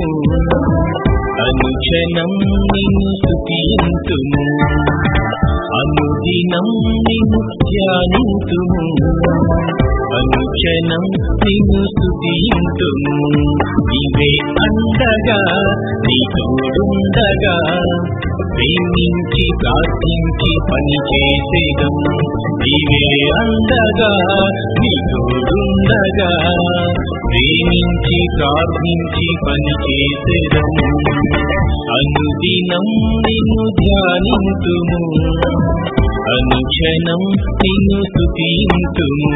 అనుక్షణం నిన్ను స్తుతింతుము అనుదినం నిన్ను ధ్యానింతుము అనుక్షణం నిన్ను స్తుతింతుము నీవే అండగా నీ తోడుండగా ప్రేమించి ప్రార్థించి పని చేసేదం నీవే అండగా నీ తోడుండగా ప్రేమించి ప్రార్థించి పని చేసేదం అనుదినం నిన్ను ధ్యానింతుము అనుక్షణం నిన్ను స్తుతింతుము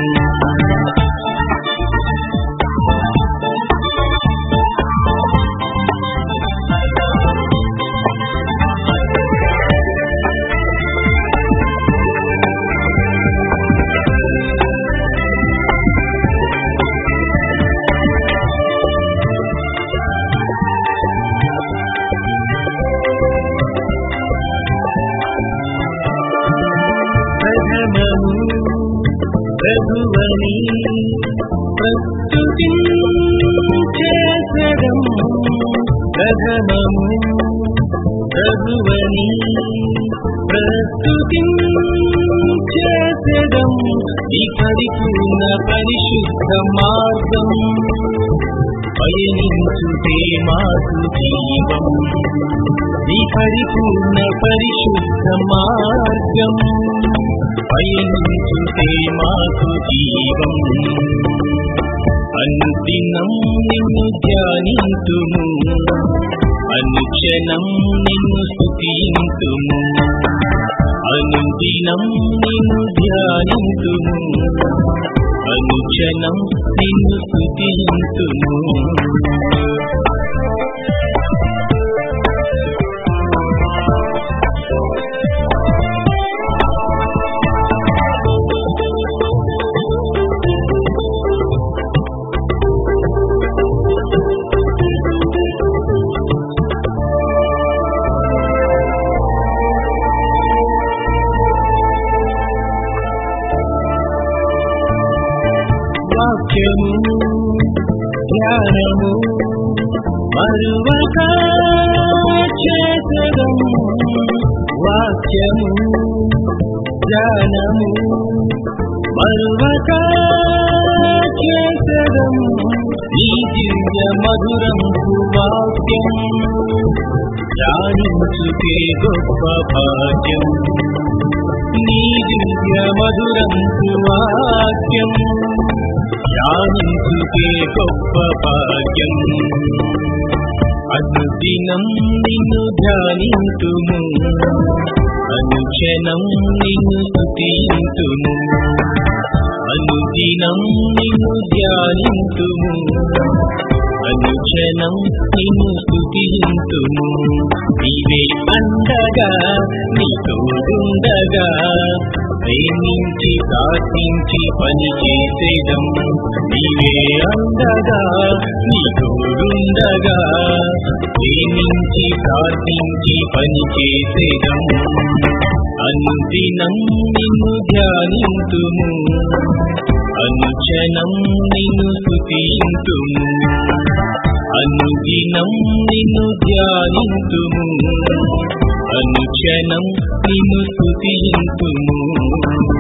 ప్రథమము ప్రభువని ప్రస్తుతించేసడం ప్రథమము ప్రభువని ప్రస్తుతించేసడం ఈ పరిపూర్ణ పరిశుద్ధ మార్గం పయనించుతే మాకు జీవం ఈ పరిపూర్ణ పరిశుద్ధ మార్గం పయనించుతే మాకు జీవం అనుదినం నిన్ను ధ్యానింతుము అనుక్షణం నిన్ను స్తుతింతుము అనుదినం నిన్ను ధ్యానింతుము అనుక్షణం నిన్ను స్తుతింతుము వాక్యము జ్ఞానము మరువక చేసడం వాక్యము జ్ఞానము మరువక చేసడం నీ దివ్య మధురం వాక్యం జానించుకే గొప్ప భాగ్యం నీ దివ్య మధురం వాక్యం ధ్యానించుకే గొప్ప భాగ్యం అనుదినం నిన్ను ధ్యానింతుము అనుక్షణం నిన్ను స్తుతింతుము అనుదినం నిన్ను ధ్యానింతుము అనుక్షణం నిన్ను స్తుతింతుము నీవే అండగా నీ తోడుండగా ప్రేమించి ప్రార్థించి పని చేసేదం నీవే అందగా నీ తోడుండగా ప్రేమించి ప్రార్థించి పని చేసేదం అనుదినం నిన్ను ధ్యానింతుము అనుక్షణం నిన్ను స్తుతింతుము అనుదినం నిన్ను ధ్యానింతుము అనుక్షణం నిన్ను స్తుతింతుము